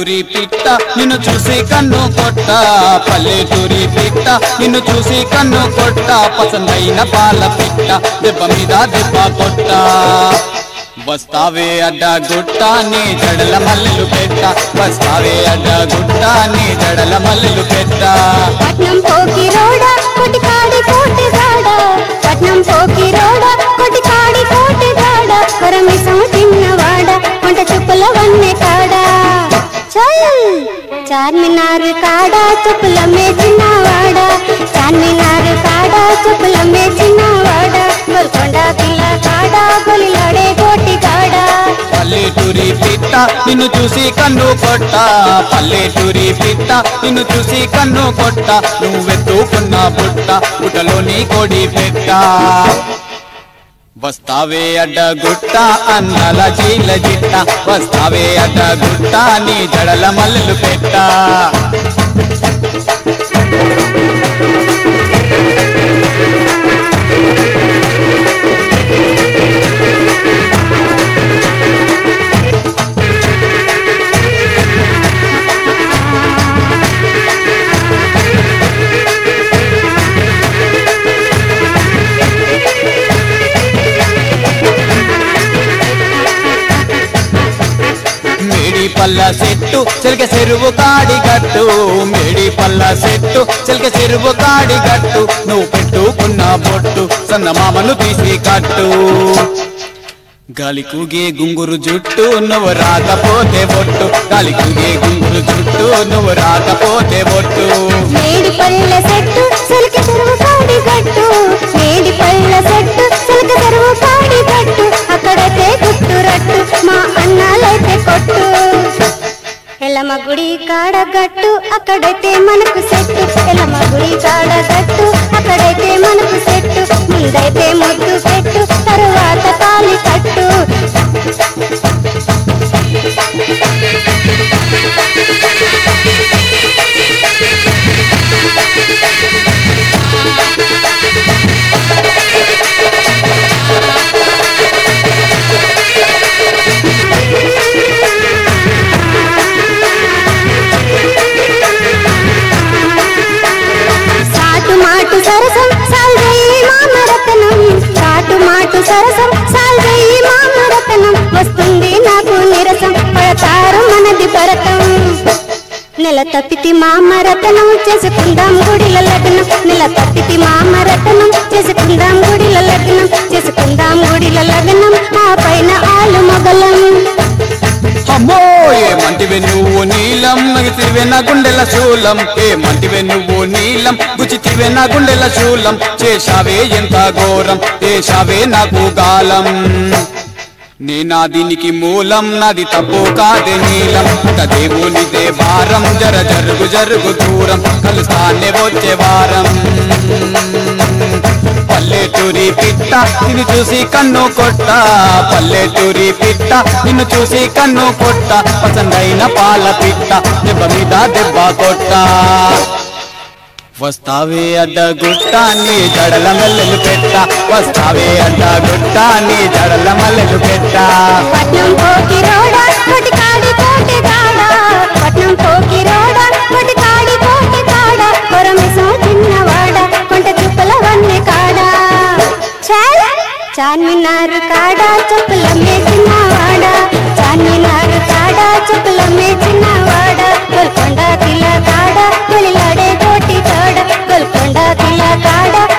పల్లెటూరి పిట్ట నిన్ను చూసి కన్ను కొట్ట పల్లెటూరి పిట్ట నిన్ను చూసి కన్ను కొట్ట పసందైన పాల పిట్ట దెబ్బ మీద దెబ్బ కొట్ట వస్తావే అడ్డ గుట్ట నీ జడల మల్లెలు పెట్ట వస్తావే అడ్డ గుట్ట నీ జడల మల్లెలు పెట్ట పట్నం పోకి రోడ కొటికాడి కోటి గాడ పట్నం పోకి రోడ కొటికాడి కోటి గాడ కొరమిసం తిన్నవాడ కొంట చుప్పుల వన్నె కాడ చల్ చార్మినార్ కాడ చుప్పుల మేచినవాడ చార్మినార్ కాడ చుప్పుల మేచినవాడ గోల్కొండ పిల్ల కాడ గొలిలాడే కోటి కాడ పల్లెటూరి పిట్ట నిన్ను చూసి కన్ను కొట్ట పల్లెటూరి పిట్ట నిన్ను చూసి కన్ను కొట్ట నువ్వెత్తుకున్న బుట్ట బుట్టలోని కొడి పెట్ట వస్తావే అడ్డ గుట్ట అన్నల చీల జిట్ట వస్తావే అడ్డ గుట్ట నీ జడల మల్లెలు పెట్ట మేడి పల్ల చెట్టు చిలక చెరువు కాడి గట్టు మేడి పల్ల చెట్టు చిలక చెరువు కాడి గట్టు నువ్వు పెట్టుకున్న బొట్టు సన్నమామను తీసి కట్టు గాలి కూగే గుంగురు జుట్టు నువ్వు రాకపోతే బొట్టు గాలి కూగే గుంగురు జుట్టు నువ్వు రాకపోతే బొట్టు మేడి పళ్ళ సెట్టు సిల్క చెరువు కాడి గట్టు మేడి పళ్ళ సెట్టు సిల్క చెరువు కాడి గట్టు అక్కడైతే గుట్టు రట్టు మా అన్నాలైతే కొట్టు ఎల్లమ్మ గుడి కాడ గట్టు అక్కడైతే మనకు సెట్టు ఎల్లమ్మ గుడి కాడ గట్టు అక్కడైతే మనకు సెట్టు ముందైతే ముద్దు పెట్టు తరువాత తాలి కట్టు సాటు మాటు సరసం సాల్వేయి మామరతనం సాటు మాటు సరసం సాల్వేయి మామరతనం వస్తుంది నాకు నిరసం పడతారు మనది భరతం నెల తప్పితి మామరతనం చేసుకుందాం గుడిల లగ్నం నెల తప్పితి మామరతనం చేసుకుందాం గుడిల లగ్నం చేసుకుందాం గుడిల లగ్నం ఆ పైన ఆలు మొగలం అమ్మో ఏమంటివే నువ్వు నీలం నగితివే నా గుండెల శూలం ఏమంటివే నువ్వు నీలం గుచితివే నా గుండెల శూలం చేశావే ఎంత ఘోరం చేశావే నాకు గాలం నేనా దీనికి మూలం నాది తప్పు కాదే నీలం ఇక దేవునిదే భారం జర జరుగు జరుగు దూరం కలుస్తానే వచ్చే వారం పల్లెటూరి పిట్ట నిన్ను చూసి కన్ను కొట్ట పల్లెటూరి పిట్ట నిన్ను చూసి కన్ను కొట్ట పసందైన పాల పిట్ట దెబ్బ మీద దెబ్బ కొట్ట వస్తావే అడ్డ గుట్ట నీ జడల మల్లెలు పెట్ట వస్తావే అడ్డ గుట్ట నీ జడల మల్లెలు పెట్ట పట్నం పోకి రోడ కొటికాడి కోటి గాడ పట్నం పోకి రోడ కొటికాడి కోటి గాడ కొరమిసం చిన్నవాడ కొంట చుప్పల వన్నె కాడ చాల్ చార్మినార్ కాడ చెప్పుల మేచినవాడ చార్మినార్ కాడ చెప్పుల మేచినవాడ గోల్కొండ కిల కాడ గొలిలాడే కోటి కాడ గోల్కొండ కిల కాడ